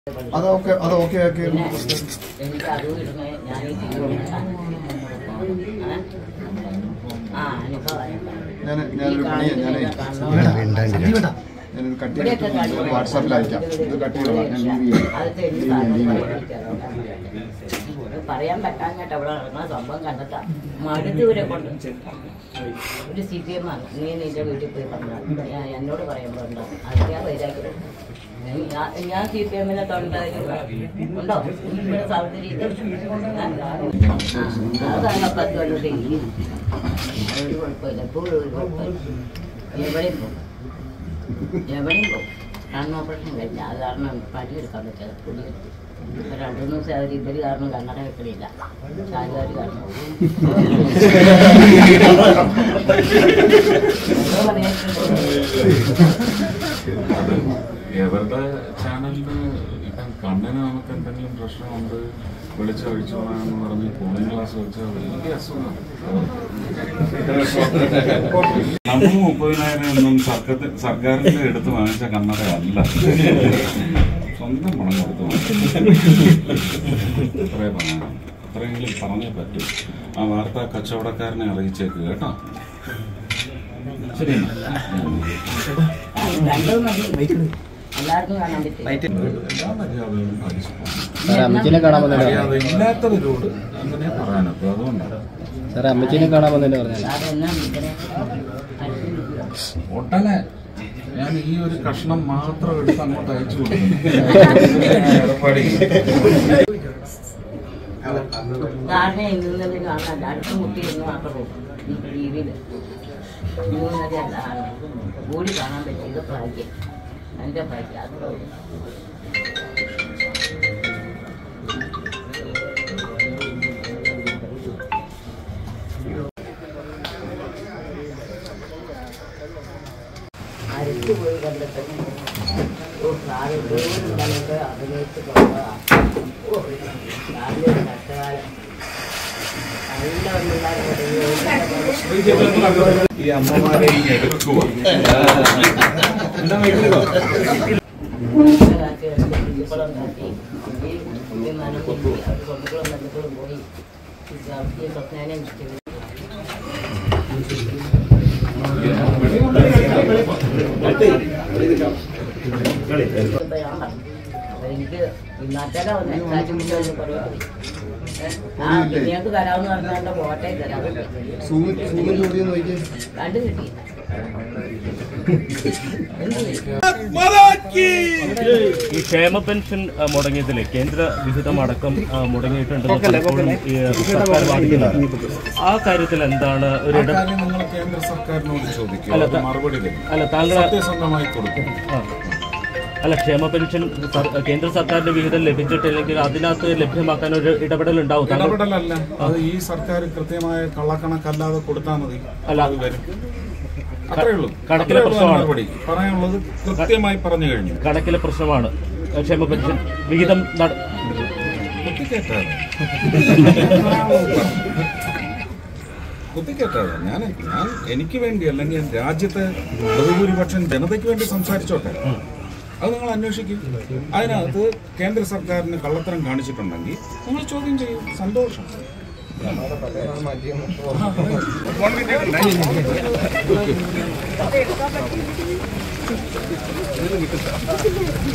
അത് ഓക്കെ അത് ഓക്കെ ആക്കി പിന്നെ എനിക്ക് അതും ഇടുന്ന ഞാൻ ഈ ആ അനുഭവം ഞാൻ ഞാനൊരു പണിയാ ഞാനേ ഞാനിത് കട്ട് ചെയ്തിട്ട് വാട്സാപ്പിൽ അയക്കാം ഇത് കട്ട് ചെയ്തോളാം ഞാൻ ലീവ് ചെയ്യാം അത് തെളിഞ്ഞ് സാറിനോട് ഇത് പറയാൻ പറ്റാഞ്ഞിട്ട് അവിടെ നടക്കുന്ന സംഭവം കണ്ടെത്താം മടുത്തൂരെ കൊണ്ട് ഒരു സി പി എം ആണ് നീ നിന്റെ വീട്ടിൽ പോയി പറഞ്ഞാൽ ഞാൻ എന്നോട് പറയുമ്പോൾ ഉണ്ടോ അത് ഞാൻ വൈരാഗ്യം ഞാൻ- ഞാൻ സി പി എമ്മിനെ തൊണ്ടതിന് ഉണ്ടോ ഇവിടെ സൗകര്യം ഇത് അതാണ് പത്ത് കൊല്ലത്തെ ഒരു കുഴപ്പമില്ല എപ്പോഴും ഒരു കുഴപ്പമില്ല എവിടെയും പോകും എവിടെയും പോകും കണ്ണ് ഓപ്പറേഷൻ കഴിഞ്ഞ അത് കാരണം പണിയെടുക്കാൻ പറ്റാതെ കുടിയെടുത്തു ഇപ്പൊ രണ്ടു മൂന്ന് ദിവസം അവർ ഇവര് കാരണം കണ്ണട വെക്കണില്ല ചാലുകാർ കാരണം ഓരോ പണിയായിട്ട് ഇവരുടെ ചാനലിന് ഇപ്പം കണ്ണിന് നമുക്ക് എന്തെങ്കിലും പ്രശ്നമുണ്ട് വിളിച്ചൊഴിച്ചു പോകാന്ന് പറഞ്ഞ് കൂളിംഗ് ഗ്ലാസ് വെച്ചാൽ വലിയ അസുഖം നമ്മൾ മുപ്പതിനായിരം ഒന്നും സർക്കാർ സർക്കാരിന്റെ എടുത്ത് വാങ്ങിച്ച കണ്ണടയല്ല സ്വന്തം പണം കൊടുത്ത് വാങ്ങിച്ചു അത്രേ പറയാം അത്രയെങ്കിലും പറഞ്ഞേ പറ്റൂ ആ വാർത്ത കച്ചവടക്കാരനെ അറിയിച്ചേക്ക് കേട്ടോ ശരി രണ്ടും മതി എല്ലാവർക്കും കാണാൻ പറ്റും എല്ലാ മര്യാദകളും പാലിച്ചു സാറേ അമ്മച്ചീനെ കാണാൻ വന്നല്ലോ മര്യാദ ഇല്ലാത്തവരോട് അങ്ങനെ പറയാനൊക്കെ അതുകൊണ്ടാണ് സാറേ അമ്മച്ചീനെ കാണാൻ വന്നല്ലോ പറഞ്ഞാൽ അതെന്നാ ഇങ്ങനെ ഒട്ടനെ ഞാൻ ഈ ഒരു കഷ്ണം മാത്രം എടുത്ത് അങ്ങോട്ട് അയച്ചു കൊടുക്കുന്നു എടപ്പാടി സാറിനെ ഇന്നത് കാണാൻ അടുത്ത മുട്ടി എന്ന് മാത്രം പോകും ഈ ടി വിയിൽ ഇന്നത് അല്ല കൂടി കാണാൻ പറ്റിയത് ഭാഗ്യം എൻ്റെ ഭാഗ്യം അത്രേ ഉള്ളൂ. അരച്ചു പോയി കണ്ടിട്ട് ഓ സാറ് വീണ്ടും കണ്ടിട്ട് അഭിനയിച്ച് പോകാം ഓ സാറിൻ്റെ ഒരു കഷ്ടകാലം നല്ല ഒന്നുണ്ടായിരുന്നു ഈ അമ്മമാരെ ഇങ്ങ് എടുക്കുവാ. എനിക്ക് ഇന്നത്തെ വന്നേ ആ നിങ്ങൾക്ക് തരാമെന്ന് പറഞ്ഞാൽ പോട്ടെ തരാം സൂമിൽ സൂമിൽ ജോലി നോക്കിയേ കണ്ടു കിട്ടി ഈ ക്ഷേമ പെൻഷൻ ആ, മുടങ്ങിയതില് കേന്ദ്ര വിഹിതം അടക്കം ആ, മുടങ്ങിയിട്ടുണ്ടെന്ന് പലപ്പോഴും ഈ സർക്കാർ വാദിക്കുന്നുണ്ട് ആ കാര്യത്തിൽ എന്താണ് ഒരു ആ ഇട കാര്യം നിങ്ങൾ കേന്ദ്ര സർക്കാരിനോട് ചോദിക്കും അല്ല, അത് ത- മറുപടി തരും അല്ല താങ്കൾ സത്യസന്ധമായി കൊടുക്കും ആ. അല്ല ക്ഷേമ പെൻഷൻ സർ- കേന്ദ്ര സർക്കാരിന്റെ വിഹിതം ലഭിച്ചിട്ടില്ലെങ്കിൽ അതിനകത്ത് ലഭ്യമാക്കാൻ ഒരു ഇടപെടൽ ഉണ്ടാവും താങ്കൾ ഇടപെടലല്ല അത് ഈ സർക്കാർ കൃത്യമായ കള്ളക്കണക്കല്ലാതെ കൊടുത്താൽ മതി അല്ല. അത് വരും അത്രേ ഉള്ളൂ കണക്കിലെ അത്രേ ഉള്ളൂ പ്രശ്നമാണ്. മറുപടി പറയാനുള്ളത് കൃത്യമായി പറഞ്ഞു കഴിഞ്ഞു കണക്കിലെ പ്രശ്നമാണ് ക്ഷേമ പെൻഷൻ വിഹിതം നട- കുത്തിക്കേറ്റാതെ കുത്തിക്കേറ്റാതെ ഞാൻ ഞാൻ എനിക്ക് വേണ്ടി അല്ലെങ്കിൽ രാജ്യത്തെ ബഹുഭൂരിപക്ഷം ജനതയ്ക്ക് വേണ്ടി സംസാരിച്ചോട്ടെ അത് നിങ്ങൾ അന്വേഷിക്കും അതിനകത്ത് കേന്ദ്ര സർക്കാരിന് കള്ളത്തരം കാണിച്ചിട്ടുണ്ടെങ്കിൽ നിങ്ങൾ ചോദ്യം ചെയ്യും സന്തോഷം